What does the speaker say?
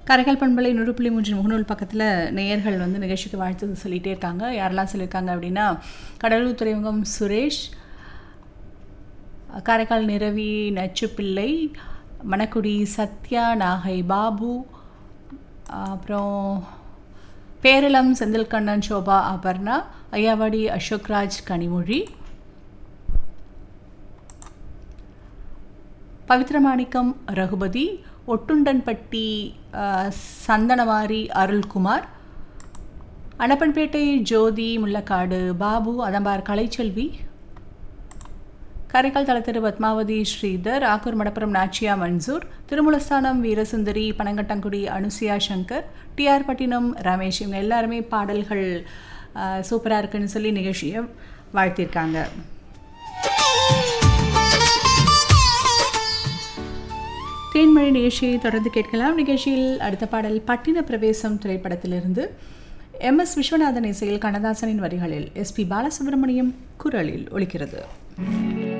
கரைகள் பண்பலை நூறு புள்ளி மூன்று முகநூல் பக்கத்தில் நேயர்கள் வந்து நிகழ்ச்சிக்கு வாழ்த்து சொல்லிகிட்டே இருக்காங்க யாரெல்லாம் சொல்லியிருக்காங்க அப்படின்னா கடலூர் துறைமுகம் சுரேஷ் காரைக்கால் நிரவி நச்சுப்பிள்ளை மணக்குடி சத்யா நாகை பாபு அப்புறம் பேரளம் செந்தில்கண்ணன் சோபா அபர்ணா ஐயாவாடி அசோக்ராஜ் கனிமொழி பவித்ரமாணிக்கம் ரகுபதி ஒட்டுண்டன்பட்டி சந்தனவாரி அருள்குமார் அனப்பன்பேட்டை ஜோதி முள்ளக்காடு பாபு அதம்பார் கலைச்செல்வி காரைக்கால் தளத்திரு பத்மாவதி ஸ்ரீதர் ஆக்கூர் மடப்புரம் நாச்சியா மன்சூர் திருமுலஸ்தானம் வீரசுந்தரி பனங்கட்டங்குடி அனுசியா சங்கர் டிஆர் பட்டினம் ரமேஷ் இவங்க எல்லாருமே பாடல்கள் சூப்பராக இருக்குன்னு சொல்லி நிகழ்ச்சியை வாழ்த்தியிருக்காங்க தேன்மொழி நிகழ்ச்சியை தொடர்ந்து கேட்கலாம் நிகழ்ச்சியில் அடுத்த பாடல் பட்டின பிரவேசம் திரைப்படத்திலிருந்து எம் எஸ் விஸ்வநாதன் இசையில் கண்ணதாசனின் வரிகளில் எஸ் பி பாலசுப்ரமணியம் குரலில் ஒலிக்கிறது